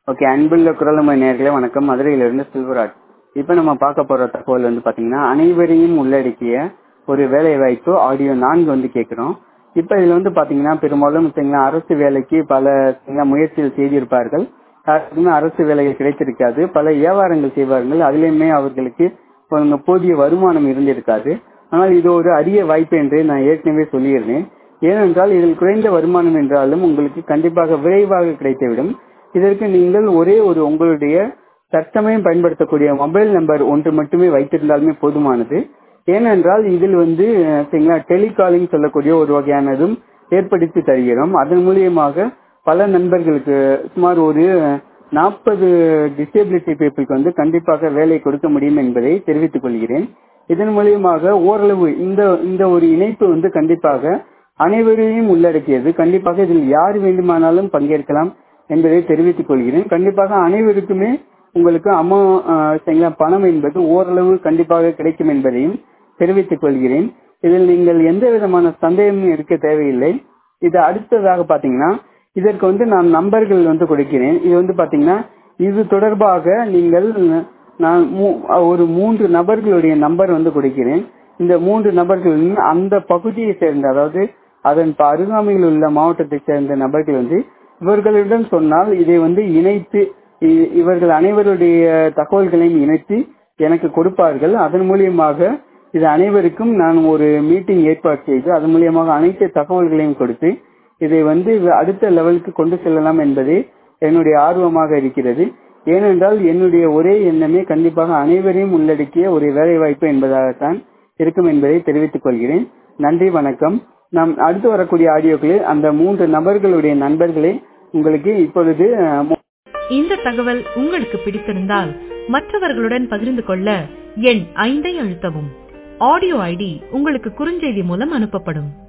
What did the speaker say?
okay அன்புள்ள குரலமை நேர்களே வணக்கம் மதுரையிலிருந்து செல்வராஜ் இப்போ நம்ம பார்க்க போற தகவல் வந்து பாத்தீங்கன்னா அனைவரையும் உள்ளடக்கிய ஒரு வேலை வாய்ப்பு ஆடியோ நான்கு வந்து கேட்கிறோம் இப்ப இதுல வந்து பாத்தீங்கன்னா பெரும்பாலும் சரிங்களா, அரசு வேலைக்கு பல சரிங்களா, முயற்சிகள் செய்திருப்பார்கள் யாருக்குமே அரசு வேலைகள் கிடைத்திருக்காது பல வியாபாரங்கள் செய்வார்கள் அதிலுமே அவர்களுக்கு அவங்க போதிய வருமானம் இருந்திருக்காது ஆனால் இது ஒரு அரிய வாய்ப்பு என்று நான் ஏற்கனவே சொல்லியிருந்தேன் ஏனென்றால் இதில் குறைந்த வருமானம் என்றாலும் உங்களுக்கு கண்டிப்பாக விரைவாக கிடைத்துவிடும் இதற்கு நீங்கள் ஒரே ஒரு உங்களுடைய தற்சமயம் பயன்படுத்தக்கூடிய மொபைல் நம்பர் ஒன்று மட்டுமே வைத்திருந்தாலுமே போதுமானது ஏனென்றால் இதில் வந்து அஹ், சரிங்களா டெலிகாலிங் சொல்லக்கூடிய ஒரு வகையானதும் ஏற்படுத்தி தருகிறோம் அதன் மூலியமாக பல நண்பர்களுக்கு சுமார் ஒரு நாற்பது டிசேபிலிட்டி பீப்புளுக்கு வந்து கண்டிப்பாக வேலை கொடுக்க முடியும் என்பதை தெரிவித்துக் கொள்கிறேன் இதன் மூலியமாக ஓரளவு இந்த இந்த ஒரு இணைப்பு வந்து கண்டிப்பாக அனைவரையும் உள்ளடக்கியது கண்டிப்பாக இதில் யார் வேண்டுமானாலும் பங்கேற்கலாம் என்பதை தெரிவித்துக் கொள்கிறேன் கண்டிப்பாக அனைவருக்குமே உங்களுக்கு அம்மா சரிங்களா பணம் என்பது ஓரளவு கண்டிப்பாக கிடைக்கும் என்பதையும் தெரிவித்துக் கொள்கிறேன் இதில் நீங்கள் எந்த விதமான சந்தேகமும் இருக்க தேவையில்லை இது அடுத்ததாக பாத்தீங்கன்னா இதற்கு வந்து நான் நம்பர்கள் வந்து கொடுக்கிறேன் இது வந்து பாத்தீங்கன்னா இது தொடர்பாக நீங்கள் நான் மூ- ஒரு மூன்று நபர்களுடைய நம்பர் வந்து கொடுக்கிறேன் இந்த மூன்று நபர்கள் அந்த பகுதியை சேர்ந்த அதாவது அதன் ப- அருகாமையில் உள்ள மாவட்டத்தை சேர்ந்த நபர்கள் வந்து இவர்களிடம் சொன்னால் இதை வந்து இணைத்து இ- இவர்கள் அனைவருடைய தகவல்களையும் இணைத்து எனக்கு கொடுப்பார்கள் அதன் மூலியமாக இது அனைவருக்கும் நான் ஒரு மீட்டிங் ஏற்பாடு செய்து அதன் மூலியமாக அனைத்து தகவல்களையும் கொடுத்து இதை வந்து அடுத்த லெவலுக்கு கொண்டு செல்லலாம் என்பதே என்னுடைய ஆர்வமாக இருக்கிறது ஏனென்றால் என்னுடைய ஒரே எண்ணமே கண்டிப்பாக அனைவரையும் உள்ளடக்கிய ஒரு வேலை வாய்ப்பு என்பதாகத்தான் இருக்கும் என்பதை தெரிவித்துக் கொள்கிறேன் நன்றி வணக்கம் நாம் அடுத்து வரக்கூடிய ஆடியோக்களில் அந்த மூன்று நபர்களுடைய நண்பர்களை உங்களுக்கு இப்பொழுது அஹ், இந்த தகவல் உங்களுக்கு பிடித்திருந்தால் மற்றவர்களுடன் பகிர்ந்து கொள்ள எண் ஐந்தை அழுத்தவும் ஆடியோ ஐடி உங்களுக்கு குறுஞ்செய்தி மூலம் அனுப்பப்படும்